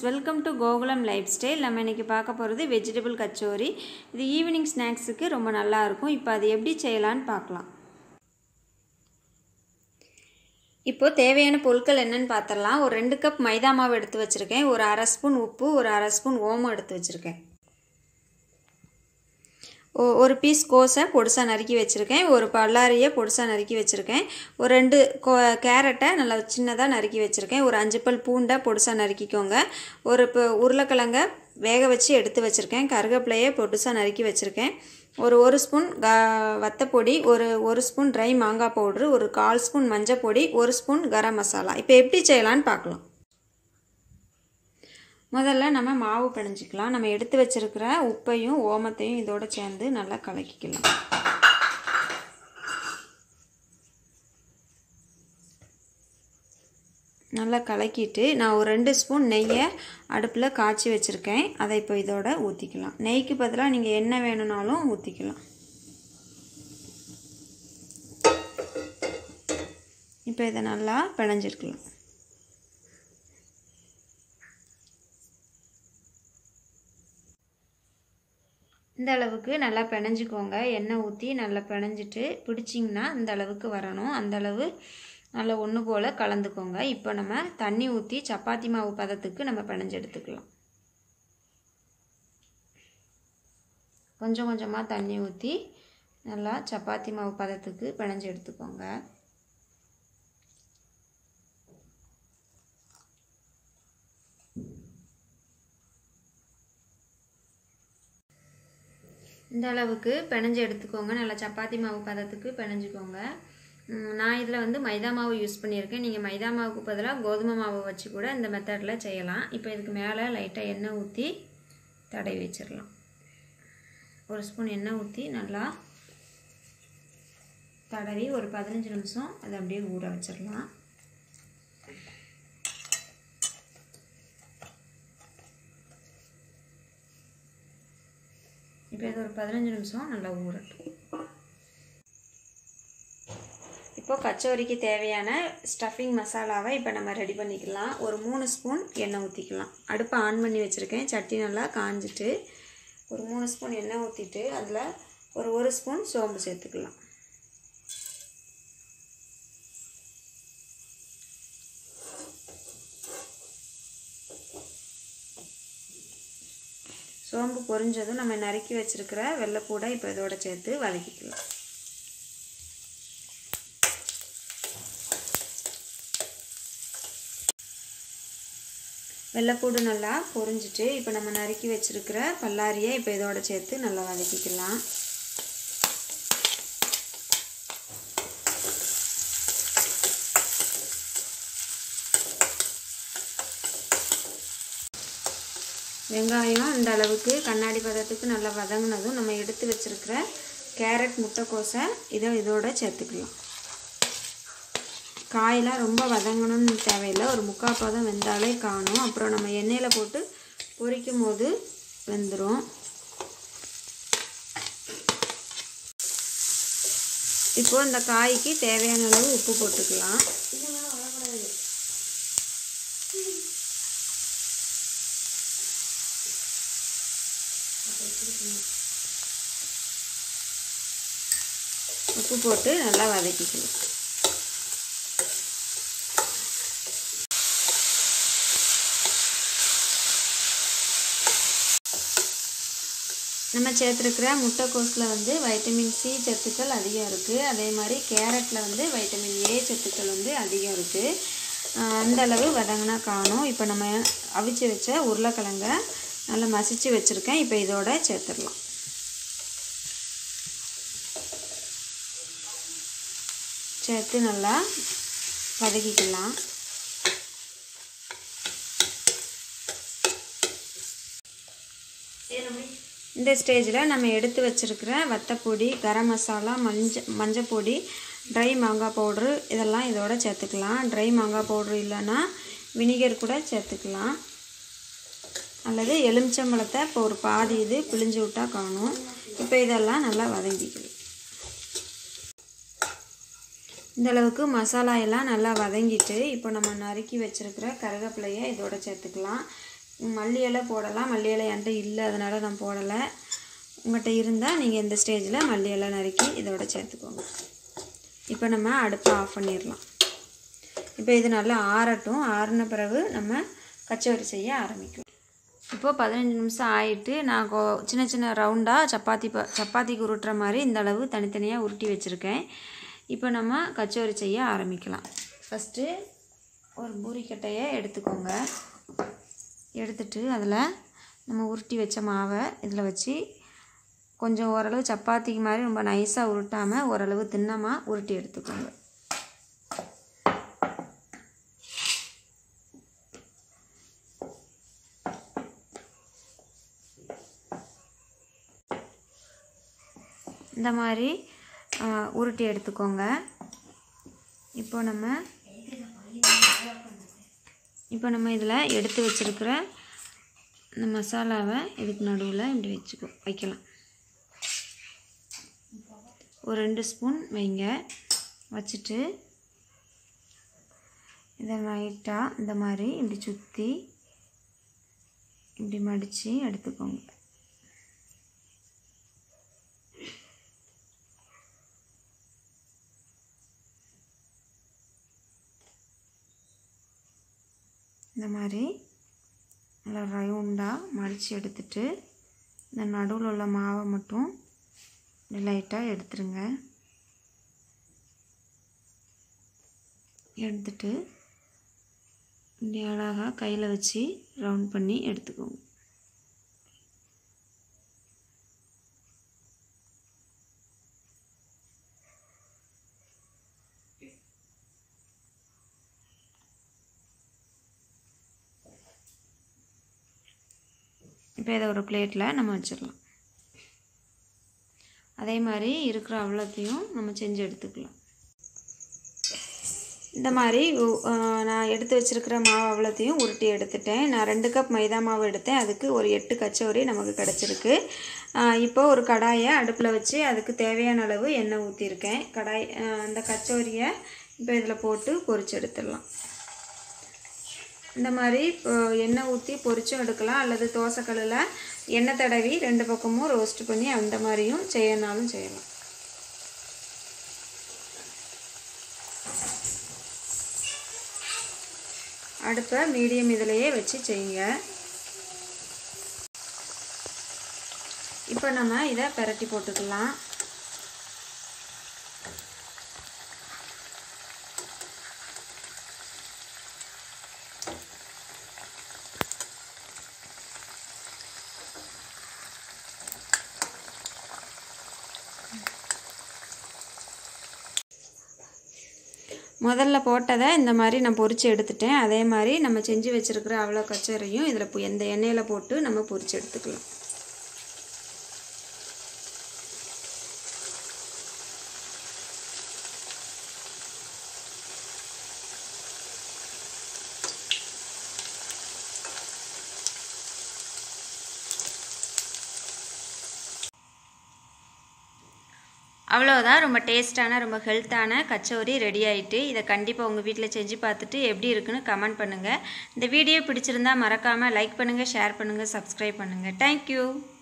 welcome to Gokulam lifestyle நம்ம இன்றைக்கி பார்க்க போகிறது வெஜிடபிள் கச்சோரி இது ஈவினிங் ஸ்நாக்ஸுக்கு ரொம்ப நல்லா இருக்கும் இப்போ அது எப்படி செய்யலான்னு பார்க்கலாம் இப்போ தேவையான பொருட்கள் என்னன்னு பார்த்துடலாம் ஒரு ரெண்டு கப் மைதா மாவு எடுத்து வச்சுருக்கேன் ஒரு அரை ஸ்பூன் உப்பு ஒரு அரை ஸ்பூன் ஓமம் எடுத்து வச்சுருக்கேன் ஒ ஒரு பீஸ் கோஸை பொடிசாக நறுக்கி வச்சுருக்கேன் ஒரு பல்லாரியை பொடிசாக நறுக்கி வச்சுருக்கேன் ஒரு ரெண்டு கோ கேரட்டை நல்லா சின்னதாக நறுக்கி வச்சுருக்கேன் ஒரு அஞ்சு பல் பூண்டை பொடிசாக நறுக்கிக்கோங்க ஒரு இப்போ உருளைக்கிழங்க வேக வச்சு எடுத்து வச்சுருக்கேன் கருவேப்பிலையை பொடிசாக நறுக்கி வச்சுருக்கேன் ஒரு ஒரு ஸ்பூன் க வத்தப்பொடி ஒரு ஒரு ஸ்பூன் ட்ரை மாங்காய் பவுட்ரு ஒரு கால் ஸ்பூன் மஞ்சள் பொடி ஒரு ஸ்பூன் கரம் மசாலா இப்போ எப்படி செய்யலான்னு பார்க்கலாம் முதல்ல நம்ம மாவு பிணைஞ்சிக்கலாம் நம்ம எடுத்து வச்சுருக்கிற உப்பையும் ஓமத்தையும் இதோட சேர்ந்து நல்லா கலக்கிக்கலாம் நல்லா கலக்கிட்டு நான் ஒரு ரெண்டு ஸ்பூன் நெய்யை அடுப்பில் காய்ச்சி வச்சுருக்கேன் அதை இப்போ இதோட ஊற்றிக்கலாம் நெய்க்கு பதிலாக நீங்கள் என்ன வேணும்னாலும் ஊற்றிக்கலாம் இப்போ இதை நல்லா பிணைஞ்சிருக்கலாம் இந்த அளவுக்கு நல்லா பிணைஞ்சிக்கோங்க எண்ணெய் ஊற்றி நல்லா பிணைஞ்சிட்டு பிடிச்சிங்கன்னா இந்த அளவுக்கு வரணும் அந்த அளவு நல்லா ஒன்று போல் கலந்துக்கோங்க இப்போ நம்ம தண்ணி ஊற்றி சப்பாத்தி மாவு பதத்துக்கு நம்ம பிணைஞ்சு எடுத்துக்கலாம் கொஞ்சம் கொஞ்சமாக தண்ணி ஊற்றி நல்லா சப்பாத்தி மாவு பதத்துக்கு பிணைஞ்சு எடுத்துக்கோங்க இந்த அளவுக்கு பிணைஞ்சு எடுத்துக்கோங்க நல்லா சப்பாத்தி மாவு பதத்துக்கு பிணைஞ்சிக்கோங்க நான் இதில் வந்து மைதா மாவு யூஸ் பண்ணியிருக்கேன் நீங்கள் மைதா மாவுக்கு பதிலாக கோதுமை மாவு வச்சு கூட இந்த மெத்தடில் செய்யலாம் இப்போ இதுக்கு மேலே லைட்டாக எண்ணெய் ஊற்றி தடவி வச்சிடலாம் ஒரு ஸ்பூன் எண்ணெய் ஊற்றி நல்லா தடவி ஒரு பதினஞ்சு நிமிஷம் அதை அப்படியே ஊற வச்சிடலாம் இப்போ இது ஒரு பதினஞ்சு நிமிஷம் நல்லா ஊறட்டும் இப்போ கச்சோரிக்கு தேவையான ஸ்டஃபிங் மசாலாவை இப்போ நம்ம ரெடி பண்ணிக்கலாம் ஒரு மூணு ஸ்பூன் எண்ணெய் ஊற்றிக்கலாம் அடுப்பை ஆன் பண்ணி வச்சுருக்கேன் சட்டி நல்லா காஞ்சிட்டு ஒரு மூணு ஸ்பூன் எண்ணெய் ஊற்றிட்டு அதில் ஒரு ஒரு ஸ்பூன் சோம்பு சேர்த்துக்கலாம் சோம்பு பொரிஞ்சதும் நம்ம நறுக்கி வச்சுருக்கிற வெள்ளைப்பூடை இப்போ இதோட சேர்த்து வதக்கிக்கலாம் வெள்ளைப்பூடு நல்லா பொரிஞ்சிட்டு இப்போ நம்ம நறுக்கி வச்சுருக்கிற பல்லாரியை இப்போ இதோட சேர்த்து நல்லா வதக்கிக்கலாம் வெங்காயம் இந்த அளவுக்கு கண்ணாடி பதத்துக்கு நல்லா வதங்கினதும் நம்ம எடுத்து வச்சுருக்கிற கேரட் முட்டைக்கோசை இதை இதோட சேர்த்துக்கலாம் காயெல்லாம் ரொம்ப வதங்கணும்னு தேவையில்லை ஒரு முக்கால் பதம் வெந்தாலே காணும் அப்புறம் நம்ம எண்ணெயில் போட்டு பொரிக்கும் போது வெந்துடும் இப்போது இந்த காய்க்கு தேவையான அளவு உப்பு போட்டுக்கலாம் உப்பு போட்டு நல்லா வதக்கிக்கணும் நம்ம சேர்த்துருக்கிற முட்டைக்கோஸில் வந்து வைட்டமின் சி சத்துக்கள் அதிகம் இருக்குது அதே மாதிரி கேரட்டில் வந்து வைட்டமின் ஏ சத்துக்கள் வந்து அதிகம் இருக்குது அந்த அளவு வதங்கினா காணும் இப்போ நம்ம அவிச்சு வச்ச உருளைக்கிழங்க நல்லா மசிச்சு வச்சுருக்கேன் இப்போ இதோட சேர்த்துடலாம் சேர்த்து நல்லா வதக்கிக்கலாம் இந்த ஸ்டேஜில் நம்ம எடுத்து வச்சுருக்கிற வத்தப்பொடி கரம் மசாலா மஞ்ச மஞ்சள் பொடி ட்ரை மாங்காய் பவுட்ரு இதெல்லாம் இதோட சேர்த்துக்கலாம் ட்ரை மாங்காய் பவுட்ரு இல்லைன்னா வினிகர் கூட சேர்த்துக்கலாம் அல்லது எலுமிச்சம்பழத்தை இப்போ ஒரு பாதி இது பிழிஞ்சு விட்டால் காணும் இப்போ இதெல்லாம் நல்லா வதங்கிக்கணும் இந்த அளவுக்கு மசாலா எல்லாம் நல்லா வதங்கிட்டு இப்போ நம்ம நறுக்கி வச்சுருக்கிற கருவேப்பிலையை இதோட சேர்த்துக்கலாம் மல்லி இலை போடலாம் மல்லி இலை என்கிட்ட இல்லை அதனால் நான் போடலை உங்கள்கிட்ட இருந்தால் நீங்கள் இந்த ஸ்டேஜில் மல்லி இலை நறுக்கி இதோட சேர்த்துக்கோங்க இப்போ நம்ம அடுப்பை ஆஃப் பண்ணிடலாம் இப்போ இது நல்லா ஆறட்டும் ஆறின பிறகு நம்ம கச்சோரி செய்ய ஆரம்பிக்கும் இப்போது பதினஞ்சு நிமிஷம் ஆயிட்டு நான் கொ சின்ன சின்ன ரவுண்டாக சப்பாத்தி ப சப்பாத்திக்கு உருட்டுற மாதிரி இந்த அளவு தனித்தனியாக உருட்டி வச்சுருக்கேன் இப்போ நம்ம கச்சோரி செய்ய ஆரம்பிக்கலாம் ஃபஸ்ட்டு ஒரு பூரிக்கட்டையை எடுத்துக்கோங்க எடுத்துட்டு அதில் நம்ம உருட்டி வச்ச மாவை இதில் வச்சு கொஞ்சம் ஓரளவு சப்பாத்திக்கு மாதிரி ரொம்ப நைஸாக உருட்டாமல் ஓரளவு தின்னமாக உருட்டி எடுத்துக்கோங்க இந்த மாதிரி ஆ, உருட்டி எடுத்துக்கோங்க இப்போ நம்ம இப்போ நம்ம இதில் எடுத்து வச்சிருக்கிற இந்த மசாலாவை இதுக்கு நடுவில் இப்படி வச்சுக்கோ வைக்கலாம் ஒரு ரெண்டு ஸ்பூன் வைங்க வச்சுட்டு இதை லைட்டாக இந்த மாதிரி இப்படி சுற்றி இப்படி மடித்து எடுத்துக்கோங்க இந்த மாதிரி நல்லா ரவுண்டாக மடித்து எடுத்துட்டு இந்த நடுவில் உள்ள மாவை மட்டும் லைட்டாக எடுத்துருங்க எடுத்துட்டு இப்படி அழகாக கையில் வச்சு ரவுண்ட் பண்ணி எடுத்துக்கோங்க இப்போ இதை ஒரு பிளேட்டில் நம்ம வச்சிடலாம் அதே மாதிரி இருக்கிற அவ்வளோத்தையும் நம்ம செஞ்சு எடுத்துக்கலாம் இந்த மாதிரி உ- ஆ, நான் எடுத்து வச்சிருக்கிற மாவு அவ்வளோத்தையும் உருட்டி எடுத்துட்டேன் நான் ரெண்டு கப் மைதா மாவு எடுத்தேன் அதுக்கு ஒரு எட்டு கச்சோரி நமக்கு கிடச்சிருக்கு இப்போ ஒரு கடாயை அடுப்பில் வச்சு அதுக்கு தேவையான அளவு எண்ணெய் ஊற்றிருக்கேன் கடாய் ஆ, அந்த கச்சோரியை இப்போ இதில் போட்டு பொரிச்சு எடுத்துடலாம் இந்த மாதிரி அஹ், எண்ணெய் ஊற்றி பொரிச்சும் எடுக்கலாம் அல்லது தோசைக்கல்லில் எண்ணெய் தடவி ரெண்டு பக்கமும் ரோஸ்ட் பண்ணி அந்த மாதிரியும் செய்யனாலும் செய்யலாம் அடுப்பை மீடியம் இதிலையே வச்சு செய்யுங்க இப்போ நம்ம இதை பெரட்டி போட்டுக்கலாம் முதல்ல போட்டதை இந்த மாதிரி நான் பொரிச்சு எடுத்துட்டேன் அதே மாதிரி நம்ம செஞ்சு வச்சுருக்கிற அவ்வளோ கச்சரையும் இதில் பு- இந்த எண்ணெயில் போட்டு நம்ம பொரிச்சு எடுத்துக்கலாம் அவ்வளோதான் ரொம்ப டேஸ்டான ரொம்ப ஹெல்த்தான கச்சோரி ரெடி ஆயிட்டு இதை கண்டிப்பாக உங்கள் வீட்டில் செஞ்சு பார்த்துட்டு எப்படி இருக்குன்னு கமெண்ட் பண்ணுங்கள் இந்த வீடியோ பிடிச்சிருந்தா மறக்காமல் லைக் பண்ணுங்கள் ஷேர் பண்ணுங்கள் சப்ஸ்கிரைப் பண்ணுங்கள் தேங்க்யூ